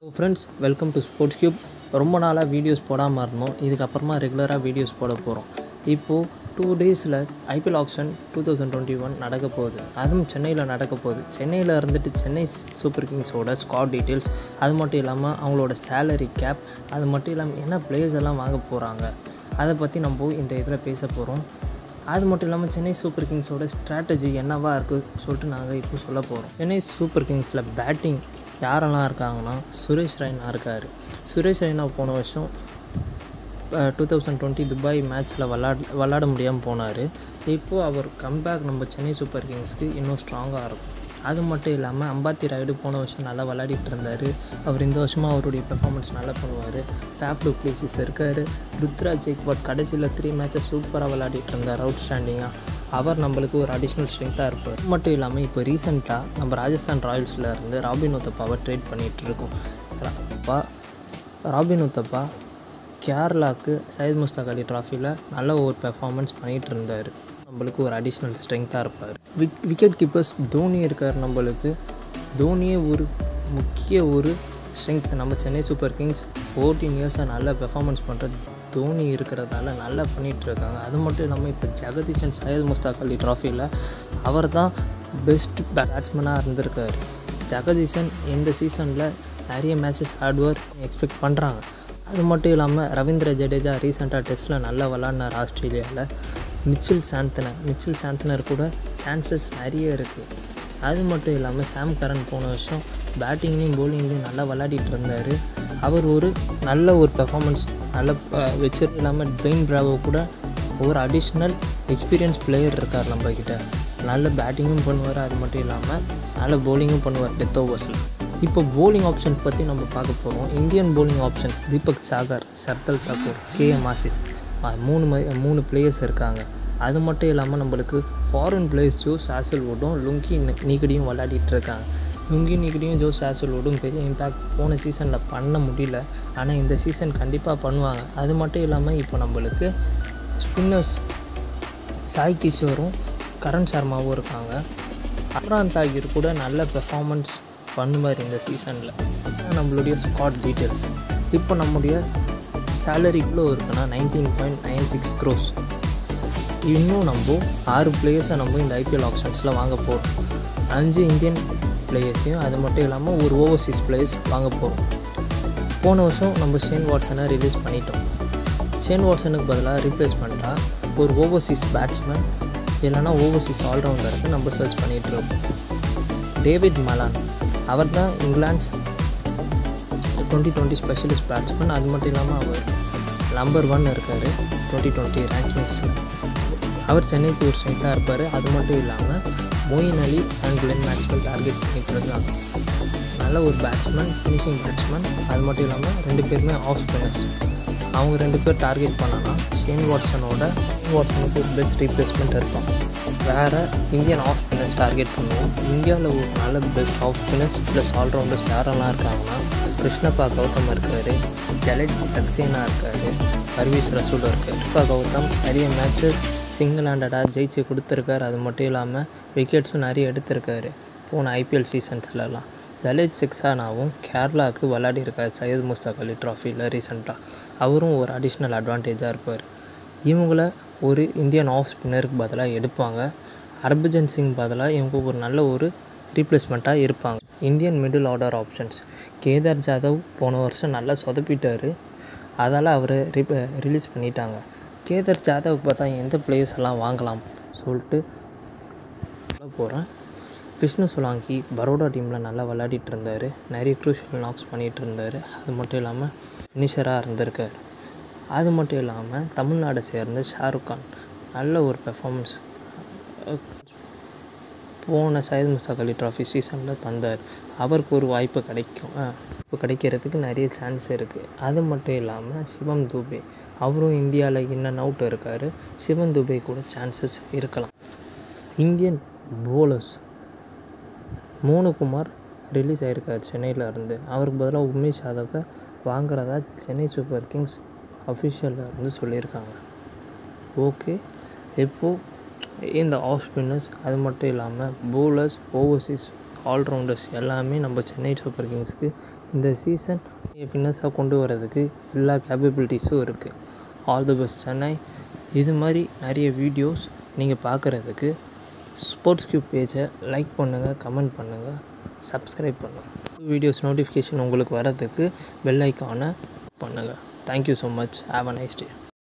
friends welcome to Sports Cube ரொம்ப நாளாக videos போடாமல் இருந்தோம் இதுக்கப்புறமா ரெகுலராக வீடியோஸ் போட போகிறோம் இப்போது டூ டேஸில் IPL auction two thousand twenty one நடக்க போகுது அதுவும் சென்னையில் நடக்க போகுது சென்னையில் இருந்துட்டு சென்னை சூப்பர் கிங்ஸோட ஸ்குவாட் டீட்டெயில்ஸ் அது மட்டும் இல்லாமல் அவங்களோட சேலரி கேப் அது மட்டும் இல்லாமல் என்ன பிளேயர்ஸ் எல்லாம் வாங்க போகிறாங்க அதை பற்றி நம்ம இந்த இதில் பேச போகிறோம் அது மட்டும் இல்லாமல் சென்னை சூப்பர் கிங்ஸோட ஸ்ட்ராட்டஜி என்னவா இருக்குது சொல்லிட்டு நாங்கள் இப்போ சொல்ல போகிறோம் சென்னை சூப்பர் கிங்ஸில் பேட்டிங் யாரெல்லாம் இருக்காங்கன்னா சுரேஷ் ரெய்னா இருக்கார் சுரேஷ் ரெய்னா போன வருஷம் டூ தௌசண்ட் டுவெண்ட்டி துபாய் மேட்ச்சில் விளாட் விளாட முடியாமல் போனார் இப்போது அவர் கம்பேக் நம்ம சென்னை சூப்பர் கிங்ஸ்க்கு இன்னும் ஸ்ட்ராங்காக இருக்கும் அது மட்டும் இல்லாமல் அம்பாத்தி ராயுடு போன வருஷம் நல்லா விளையாடிட்டு இருந்தார் அவர் இந்த வருஷமாக அவருடைய பெர்ஃபார்மன்ஸ் நல்லா பண்ணுவார் ஃபேஃப் டு பிளேசிஸ் இருக்கார் ருத்ராஜ் ஜெய்க்வாட் கடைசியில் த்ரீ மேட்சஸ் சூப்பராக விளையாடிட்டு இருந்தார் அவுட் ஸ்டாண்டிங்காக அவர் நம்மளுக்கு ஒரு அடிஷ்னல் ஸ்ட்ரென்த்தாக இருப்பார் அது மட்டும் இல்லாமல் இப்போ ரீசெண்டாக நம்ம ராஜஸ்தான் ராயல்ஸில் இருந்து ராபின் உத்தப்பாவை ட்ரேட் பண்ணிகிட்டு இருக்கோம் அப்பா ராபின் உத்தப்பா கேரளாவுக்கு சையத் முஸ்தாக் அலி ட்ராஃபியில் நல்ல ஒரு பெர்ஃபார்மன்ஸ் பண்ணிகிட்டு இருந்தார் நம்மளுக்கு ஒரு அடிஷ்னல் ஸ்ட்ரென்த்தாக இருப்பார் விக் விக்கெட் கீப்பர்ஸ் தோனி இருக்கார் நம்மளுக்கு தோனியே ஒரு முக்கிய ஒரு ஸ்ட்ரென்த் நம்ம சென்னை சூப்பர் கிங்ஸ் ஃபோர்டீன் இயர்ஸாக நல்ல பெர்ஃபார்மன்ஸ் பண்ணுறது தோனி இருக்கிறதால நல்லா பண்ணிகிட்டு இருக்காங்க அது மட்டும் இல்லாமல் இப்போ ஜெகதீஷன் சையத் முஸ்தாக் அலி ட்ராஃபியில் அவர் தான் பெஸ்ட் பேட்ஸ்மேனாக இருந்திருக்காரு ஜெகதீஷன் இந்த சீசனில் நிறைய மேட்சஸ் ஆடுவார் எக்ஸ்பெக்ட் பண்ணுறாங்க அது மட்டும் இல்லாமல் ரவீந்திர ஜடேஜா ரீசெண்டாக டெஸ்ட்டில் நல்லா விளாட்னார் ஆஸ்திரேலியாவில் மிச்சில் சாந்தனர் மிச்சில் சாந்தனர் கூட சான்சஸ் நிறைய இருக்குது அது மட்டும் இல்லாமல் சாம் கரன் போன வருஷம் பேட்டிங்லேயும் போலிங்லேயும் நல்லா விளையாடிட்டு இருந்தார் அவர் ஒரு நல்ல ஒரு பெர்ஃபார்மன்ஸ் நல்ல வச்சு இல்லாமல் ட்ரெயின் பிராவோ கூட ஒரு அடிஷ்னல் எக்ஸ்பீரியன்ஸ் பிளேயர் இருக்கார் நம்மக்கிட்ட நல்ல பேட்டிங்கும் பண்ணுவார் அது மட்டும் இல்லாமல் நல்ல போலிங்கும் பண்ணுவார் டெத் ஓவர்ஸில் இப்போ போலிங் ஆப்ஷன்ஸ் பற்றி நம்ம பார்க்க போகிறோம் Indian bowling options Deepak Chahar Shardul Thakur K M Asif மூணு மூணு பிளேயர்ஸ் இருக்காங்க அது மட்டும் இல்லாமல் நம்மளுக்கு ஃபாரின் பிளேயர்ஸ் ஜோ சாசல்வுட்டும் லுங்கி நீக்கடியும் விளையாடிட்டு இருக்காங்க லுங்கி நீக்கடியும் ஜோ சாசல்வுட்டும் பெரிய இம்பேக்ட் போன சீசனில் பண்ண முடியல ஆனால் இந்த சீசன் கண்டிப்பாக பண்ணுவாங்க அது மட்டும் இல்லாமல் இப்போ நம்மளுக்கு ஸ்பின்னர்ஸ் சாய் கிஷோரும் கரண் சர்மாவும் இருக்காங்க அப்ரான் தாகிர் கூட நல்ல பெர்ஃபார்மன்ஸ் பண்ணுவார் இந்த சீசனில் நம்மளுடைய ஸ்காட் டீட்டெயில்ஸ் இப்போ நம்முடைய சேலரி இவ்வளோ இருக்குன்னா nineteen point nine six crores இன்னும் நம்ம ஆறு பிளேயர்ஸை நம்ம இந்த ஐபிஎல் ஆப்ஷன்ஸில் வாங்க போகிறோம் அஞ்சு இந்தியன் பிளேயர்ஸையும் அது மட்டும் இல்லாமல் ஒரு ஓவர்சீஸ் பிளேயர்ஸ் வாங்க போகிறோம் போன வருஷம் நம்ம ஷேன் வாட்ஸனை ரிலீஸ் பண்ணிட்டோம் ஷேன் வாட்ஸனுக்கு பதிலாக ரீப்ளேஸ்மெண்ட்டாக ஒரு ஓவர்சீஸ் பேட்ஸ்மேன் இல்லைனா ஓவர்சீஸ் ஆல்ரவுண்டருக்கு நம்ம சர்ச் பண்ணிகிட்டு இருக்கோம் டேவிட் மலான் அவர் தான் England's twenty twenty specialist batsman அது மட்டும் இல்லாமல் அவர் நம்பர் ஒன் இருக்கார் டுவெண்ட்டி டுவெண்ட்டி ரேங்கிங்ஸில் அவர் சென்னைக்கு ஒரு ஸ்ட்ரென்த்தாக இருப்பார் அது மட்டும் இல்லாமல் Moeen Ali and Glenn Maxwell target பண்ணிட்டு இருக்காங்க நல்ல ஒரு பேட்ஸ்மேன் ஃபினிஷிங் பேட்ஸ்மேன் அது மட்டும் இல்லாமல் ரெண்டு பேருமே ஆஃப் ஸ்பின்னர்ஸ் அவங்க ரெண்டு பேர் டார்கெட் பண்ணனா ஷேன் வாட்ஸனோட ஷேன் வாட்ஸனுக்கு ஒரு பெஸ்ட் ரீப்ளேஸ்மெண்ட் இருக்கும் வேறு இந்தியன் ஆஃப் ஸ்பின்னர்ஸ் டார்கெட் பண்ணுவோம் இந்தியாவில் ஒரு நல்ல best of spinners plus allrounders யாரெல்லாம் இருக்காங்கன்னா கிருஷ்ணப்பா கௌதம் இருக்கார் ஜலஜ் சக்சேனா இருக்கார் பர்வீஸ் ரசூல் இருக்கார் கிருஷ்ணப்பா கௌதம் நிறைய மேட்சஸ் சிங்கிள் ஹேண்டடாக ஜெயிச்சு கொடுத்துருக்காரு அது மட்டும் இல்லாமல் விக்கெட்ஸும் நிறைய எடுத்திருக்காரு போன ஐபிஎல் சீசன்ஸ்லலாம் ஜலேஜ் சிக்ஸானாவும் கேரளாவுக்கு விளையாடி இருக்கார் சையத் முஸ்தாக் அலி ட்ராஃபியில் ரீசெண்டாக அவரும் ஒரு அடிஷ்னல் அட்வான்டேஜாக இருப்பார் இவங்கள ஒரு இந்தியன் ஆஃப் ஸ்பின்னருக்கு பதிலாக எடுப்பாங்க ஹர்பஜன் சிங் பதிலாக இவங்க ஒரு நல்ல ஒரு ரீப்ளேஸ்மெண்ட்டாக இருப்பாங்க Indian middle order options Kedar Jadhav போன வருஷம் நல்லா சொதப்பிட்டார் அதால் அவரை ரிப் ரிலீஸ் பண்ணிட்டாங்க கேதார் ஜாதவுக்கு பார்த்தா எந்த பிளேயர்ஸ் எல்லாம் வாங்கலாம் சொல்லிட்டு சொல்ல போகிறேன் விஷ்ணு சொலாங்கி பரோடா டீமில் நல்லா விளையாடிட்டு இருந்தார் நிறைய க்ரூஷியல் நாக்ஸ் பண்ணிகிட்டு இருந்தார் அது மட்டும் இல்லாமல் ஃபினிஷராக இருந்திருக்கார் அது மட்டும் இல்லாமல் தமிழ்நாடை சேர்ந்த ஷாருக் கான் நல்ல ஒரு பெர்ஃபார்மன்ஸ் போன சையத் முஸ்தாக் அலி ட்ராஃபி சீசனில் தந்தார் அவருக்கு ஒரு வாய்ப்பு கிடைக்கும் இப்போ கிடைக்கிறதுக்கு நிறைய சான்ஸ் இருக்குது அது மட்டும் இல்லாமல் சிவம் தூபே அவரும் இந்தியாவில் இன் அண்ட் அவுட் இருக்கார் சிவன் துபே கூட சான்சஸ் இருக்கலாம் இந்தியன் போலர்ஸ் மோனுகுமார் ரிலீஸ் ஆகிருக்கார் சென்னையில் இருந்து அவருக்கு பதிலாக உமேஷ் யாதவை வாங்குறதா சென்னை சூப்பர் கிங்ஸ் அஃபிஷியலில் இருந்து சொல்லியிருக்காங்க ஓகே இப்போது இந்த ஆஃப் ஸ்பின்னர்ஸ் அது மட்டும் இல்லாமல் போலர்ஸ் ஓவர்சீஸ் ஆல்ரவுண்டர்ஸ் எல்லாமே நம்ம சென்னை சூப்பர் கிங்ஸ்க்கு இந்த சீசன் ஃபிட்னஸாக கொண்டு வரதுக்கு எல்லா கேப்பபிலிட்டிஸும் இருக்குது ஆல் தி பெஸ்ட் சென்னை இது மாதிரி நிறைய வீடியோஸ் நீங்கள் பார்க்குறதுக்கு ஸ்போர்ட்ஸ் கியூப் பேஜை லைக் பண்ணுங்கள் கமெண்ட் பண்ணுங்கள் சப்ஸ்கிரைப் பண்ணுங்கள் வீடியோஸ் நோட்டிஃபிகேஷன் உங்களுக்கு வரதுக்கு பெல் ஐக்கானை பண்ணுங்கள் thank you so much have a nice day